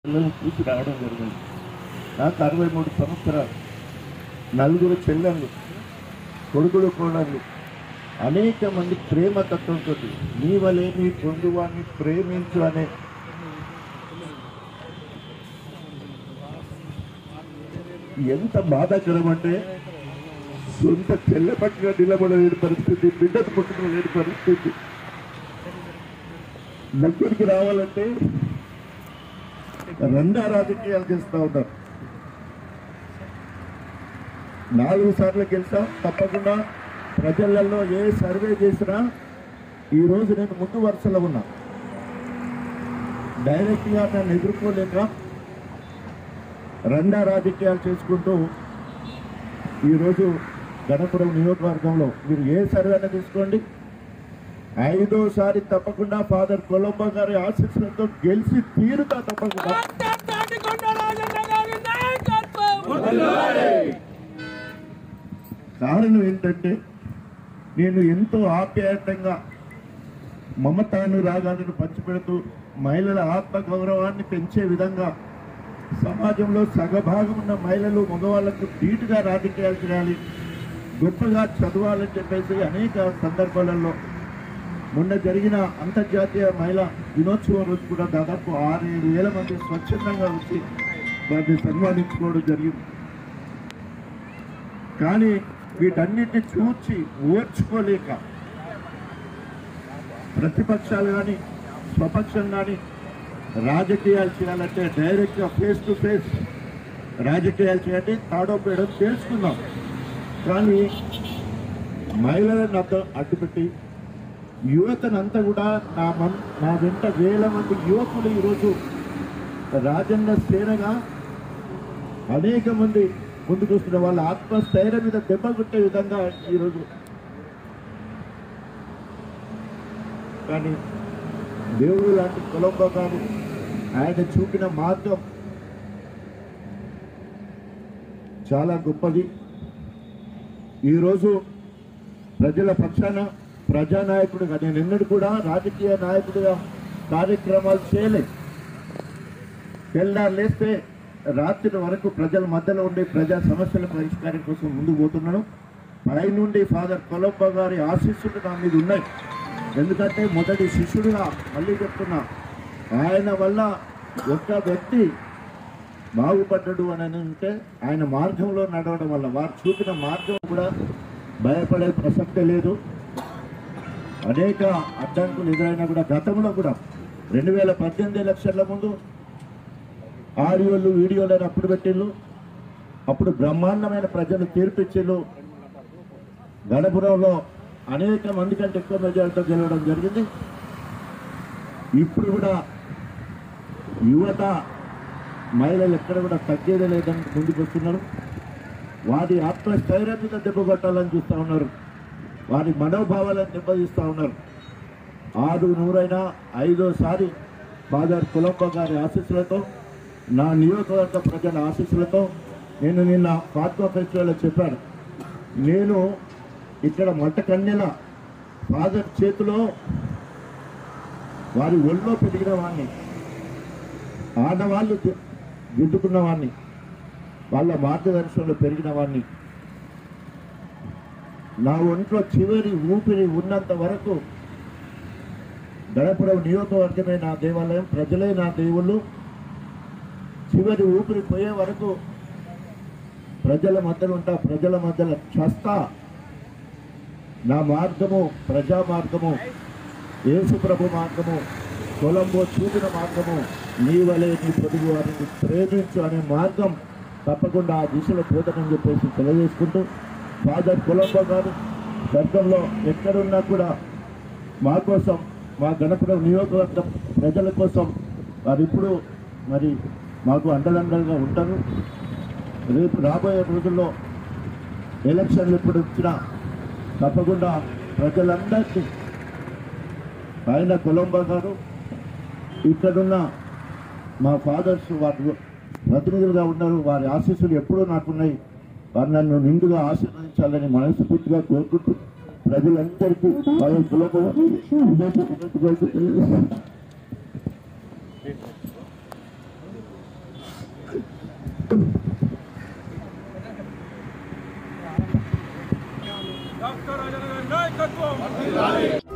పిల్లల్ని చూసి రావడం జరిగింది నాకు అరవై మూడు సంవత్సరాలు నలుగురు చెల్లెళ్ళు కొడుకులు కోడళ్ళు అనేక మంది ప్రేమ తత్వంతో నీ వలే నీ పొందువాన్ని ప్రేమించు అనే ఎంత బాధాకరం అంటే సొంత చెల్లె పట్టుగా నిలబడలేని పరిస్థితి బిడ్డను పట్టుకోలేని పరిస్థితి దగ్గరికి రావాలంటే రెండా రాజకీయాలు చేస్తూ ఉంటారు నాలుగు సార్లు గెలిచాం తప్పకుండా ప్రజలలో ఏ సర్వే చేసినా ఈ రోజు నేను ముందు వరుసలో ఉన్నా డైరెక్ట్గా నన్ను ఎదుర్కోలేక రెండా రాజకీయాలు చేసుకుంటూ ఈరోజు గణపురం నియోజకవర్గంలో మీరు ఏ సర్వే అయినా తీసుకోండి ఐదోసారి తప్పకుండా ఫాదర్ కొలంబో గారి ఆశీస్సులతో గెలిచి తీరుతా తప్పకుండా కారణం ఏంటంటే నేను ఎంతో ఆప్యాయతంగా మమతాను రాగాలను పంచిపెడుతూ మహిళల ఆత్మ గౌరవాన్ని పెంచే విధంగా సమాజంలో సగభాగం ఉన్న మహిళలు మగవాళ్లకు ధీటుగా రాజకీయాలు చేయాలి గొప్పగా చదవాలని చెప్పేసి అనేక సందర్భాలలో మొన్న జరిగిన అంతర్జాతీయ మహిళా దినోత్సవం రోజు కూడా దాదాపు ఆరేడు వేల మంది స్వచ్ఛందంగా వచ్చి వారిని సన్మానించుకోవడం జరిగింది కానీ వీటన్నిటిని చూచి ఓర్చుకోలేక ప్రతిపక్షాలు కానీ స్వపక్షం కానీ రాజకీయాలు చేయాలంటే డైరెక్ట్గా ఫేస్ టు ఫేస్ రాజకీయాలు చేయండి తాడో పేడో తెలుసుకుందాం కానీ మహిళలను అడ్డు అడ్డుపెట్టి యువతనంతా కూడా నా మన్ నా వెంట వేల మంది యువకులు ఈరోజు రాజన్న సేనగా అనేక మంది ముందుకు వస్తున్న వాళ్ళ ఆత్మస్థైర్యం మీద దెబ్బ కొట్టే విధంగా ఈరోజు కానీ దేవుడు లాంటి కొలంబో గారు ఆయన చూపిన మార్గం చాలా గొప్పది ఈరోజు ప్రజల పక్షాన ప్రజానాయకుడిగా నేను ఎన్నడూ కూడా రాజకీయ నాయకుడిగా కార్యక్రమాలు చేయలేదు తెల్లారు లేస్తే రాత్రి వరకు ప్రజల మధ్యలో ఉండే ప్రజా సమస్యల పరిష్కారం కోసం ముందుకు పోతున్నాను పై నుండి ఫాదర్ కొలంబో గారి ఆశీస్సులు నా మీద ఉన్నాయి ఎందుకంటే మొదటి శిష్యుడుగా మళ్ళీ చెప్తున్నా ఆయన వల్ల ఒక్క వ్యక్తి బాగుపడ్డాడు అని అంటే ఆయన మార్గంలో నడవడం వల్ల వారు చూపిన మార్గం కూడా భయపడే ప్రసక్తే లేదు అనేక అడ్డంకులు ఎదురైనా కూడా గతంలో కూడా రెండు వేల పద్దెనిమిది ఎలక్షన్ల ముందు ఆడియోలు వీడియోలు అని అప్పుడు పెట్టిళ్ళు అప్పుడు బ్రహ్మాండమైన ప్రజలు తీర్పిచ్చిళ్ళు గణపురంలో అనేక మంది కంటే ఎక్కువ మెజార్టీతో గెలవడం జరిగింది ఇప్పుడు కూడా యువత మహిళలు ఎక్కడ కూడా తగ్గేదే లేదని ముందుకు వస్తున్నారు వారి ఆత్మస్థైర్యం మీద దెబ్బ కొట్టాలని చూస్తూ ఉన్నారు వారి మనోభావాలను దెబ్బతీస్తూ ఉన్నారు ఆరు నూరైనా ఐదోసారి ఫాదర్ కులంబ గారి ఆశీస్సులతో నా నియోజకవర్గ ప్రజల ఆశీస్సులతో నేను నిన్న ఫాత్మా ఫెస్టివల్లో చెప్పాను నేను ఇక్కడ మంట కన్నెల ఫాదర్ చేతిలో వారి ఒళ్ళో పెరిగిన వాడిని ఆడవాళ్ళు ది- దిద్దుకున్న వాడిని వాళ్ళ మార్గదర్శనంలో పెరిగిన వాడిని నా ఒంట్లో చివరి ఊపిరి ఉన్నంత వరకు గణపురం నియోజకవర్గమే నా దేవాలయం ప్రజలే నా దేవుళ్ళు చివరి ఊపిరి పోయే వరకు ప్రజల మధ్యలో ఉంటా ప్రజల మధ్యలో చస్తా నా మార్గము ప్రజా మార్గము యేసు ప్రభు మార్గము కొలంబో చూపిన మార్గము నీ వలే నీ పొదుగు వారిని ప్రేమించు అనే మార్గం తప్పకుండా ఆ దిశలో పోతానని చెప్పేసి తెలియజేసుకుంటూ ఫాదర్ కొలంబో గారు స్వర్గంలో ఎక్కడున్నా కూడా మా కోసం మా గణపురం నియోజకవర్గ ప్రజల కోసం వారు ఇప్పుడు మరి మాకు అండదండలుగా ఉంటారు రేపు రాబోయే రోజుల్లో ఎలక్షన్లు ఇప్పుడు వచ్చినా తప్పకుండా ప్రజలందరికీ ఆయన కొలంబో గారు ఇక్కడున్న మా ఫాదర్స్ వారి ప్రతినిధులుగా ఉన్నారు వారి ఆశీస్సులు ఎప్పుడూ నాకున్నాయి వారు నన్ను నిండుగా ఆశీర్వదించాలని మనస్ఫూర్తిగా కోరుకుంటూ ప్రజలందరికీ వారి కొలంబో గారి డాక్టర్ రాజన్న గారి నాయకత్వం